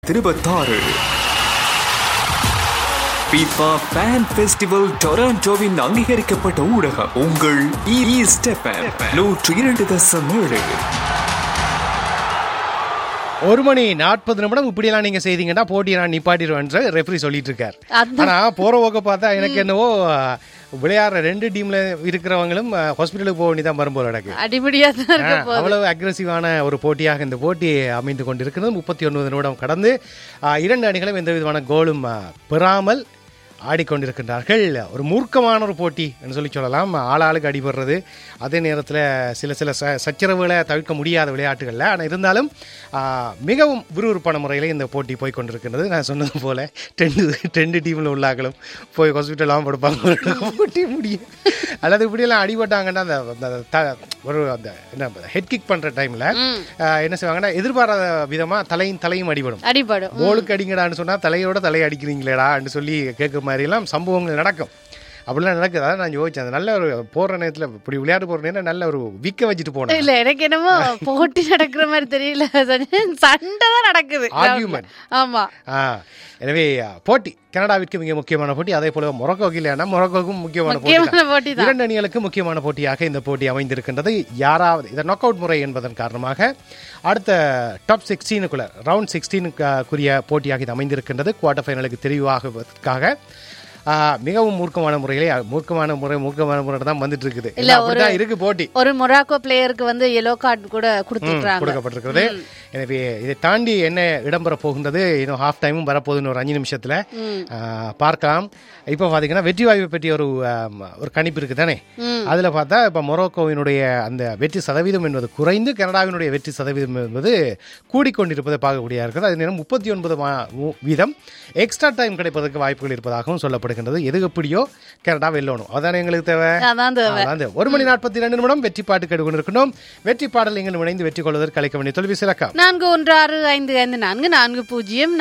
இருபத்தாறு FIFA Fan Festival டொராண்டோவின் அங்கீகரிக்கப்பட்ட ஊடகம் உங்கள் இ ஸ்டெப்பன் நூற்று இரண்டு தசம் ஏழு ஒரு மணி நாற்பது நிமிடம் இப்படியெல்லாம் நீங்க செய்தீங்கன்னா போட்டியை நான் நிப்பாட்டிடுவேன்ற ரெஃப்ரி சொல்லிட்டு இருக்காரு அந்த- ஆனா போற போக்க பார்த்தா எனக்கு என்னவோ விளையாடுற ரெண்டு டீம்ல இருக்கிறவங்களும் ஹாஸ்பிட்டலுக்கு போக வேண்டியதான் வரும்போது நடக்கு அடிபடியா தான் இருக்க ஆ, போகுது அவ்வளவு அக்ரெசிவான ஒரு போட்டியாக இந்த போட்டி அமைந்து கொண்டிருக்கிறது முப்பத்தி ஒன்பது நிமிடம் கடந்து ஆ, இரண்டு அணிகளும் எந்த விதமான கோலும் ஆ, பெறாமல் ஆடிக்கொண்டிருக்கின்றார்கள் ஒரு மூர்க்கமான ஒரு போட்டி என்று சொல்லி சொல்லலாம் ஆளாளுக்கு அடிபடுறது அதே நேரத்தில் சில சில ச சச்சரவுகளை தவிர்க்க முடியாத விளையாட்டுகளில் ஆனால் இருந்தாலும் ஆ, மிகவும் விறுவிறுப்பான முறையில் இந்த போட்டி போய் கொண்டிருக்கின்றது நான் சொன்னது போல ரெண்டு ரெண்டு டீமில் உள்ளாக்களும் போய் ஹாஸ்பிட்டலாம் படுப்பாங்க போட்டி முடியும் அல்லது இப்படியெல்லாம் அடிபட்டாங்கன்னா அந்த அந்த த- ஒரு அந்த என்ன ஹெட் கிக் பண்ணுற டைமில் என்ன செய்வாங்கன்னா எதிர்பாராத விதமாக தலையும் தலையும் அடிபடும் அடிபடும் கோலுக்கு அடிங்கடான்னு சொன்னா தலையோட தலையை அடிக்கிறீங்களேடான்னு சொல்லி கேட்குற மாதிரி எல்லாம் சம்பவங்கள் நடக்கும் அப்படிலாம் நடக்குது அதான் நான் யோசிச்சேன் அது நல்ல ஒரு போற நேரத்துல இப்படி விளையாட்டு போற நேரம் நல்ல ஒரு விக்க வச்சுட்டு போனேன் இல்ல எனக்கு என்னமோ போட்டி நடக்கிற மாதிரி தெரியல சண்டை தான் நடக்குது Argument. ஆமா ஆ, எனவே ஆ, போட்டி கனடாவிற்கு மிக முக்கியமான போட்டி அதே போல மொரக்கோக்கு இல்லையானா மொரக்கோக்கும் முக்கியமான போட்டி முக்கியமான தான். போட்டி தான் இரண்டு அணிகளுக்கு முக்கியமான போட்டியாக இந்த போட்டி அமைந்திருக்கின்றது யாராவது இந்த நாக் அவுட் முறை என்பதன் காரணமாக அடுத்த டாப் சிக்ஸ்டீனுக்குள்ள ரவுண்ட் சிக்ஸ்டீனுக்குரிய போட்டியாக இது அமைந்திருக்கின்றது குவார்டர் ஃபைனலுக்கு தெரிவாகுவதற்காக ஆ, மிகவும் மூர்க்கமான முறையிலே மூர்க்கமான முறை மூர்க்கமான முறை தான் வந்துட்டு இருக்குது இல்ல, அப்படிதான் இருக்கு போட்டி ஒரு மொராக்கோ பிளேயருக்கு வந்து எல்லோ கார்டு கூட கொடுத்துருக்காங்க கொடுக்கப்பட்டிருக்கிறது எனவே இதை தாண்டி என்ன இடம்பெற போகின்றது இன்னும் ஹாஃப் டைமும் வரப்போகுதுன்னு ஒரு அஞ்சு நிமிஷத்துல ஆ, பார்க்கலாம் இப்போ பாத்தீங்கன்னா வெற்றி வாய்ப்பை பற்றி ஒரு ஆம், ஒரு கணிப்பு இருக்கு தானே அதுல பார்த்தா இப்போ மொரோக்கோவினுடைய அந்த வெற்றி சதவீதம் என்பது குறைந்து கனடாவினுடைய வெற்றி சதவீதம் என்பது கூடிக்கொண்டிருப்பதை பார்க்கக்கூடிய இருக்குது அதே நேரம் முப்பத்தி ஒன்பது வீதம் எக்ஸ்ட்ரா டைம் கிடைப்பதற்கு வாய்ப்புகள் இருப்பதாகவும் சொல்லப்படுகின்றது எது எப்படியோ கனடா வெல்லணும் அதானே எங்களுக்கு தேவை அதான் தேவை. அதான் தேவை. ஒரு மணி நாற்பத்தி ரெண்டு நிமிடம் வெற்றி பாட்டு கேட்டுக்கொண்டிருக்கணும் வெற்றி பாடல் நீங்கள் இணைந்து வெற்றி கொள்வதற்கு அழைக்க வேண்டிய தொலைபேசி இலக்கம் நான்கு ஒன்று ஆறு ஐந்து ஐந்து நான்கு நான்கு பூஜ்ஜியம்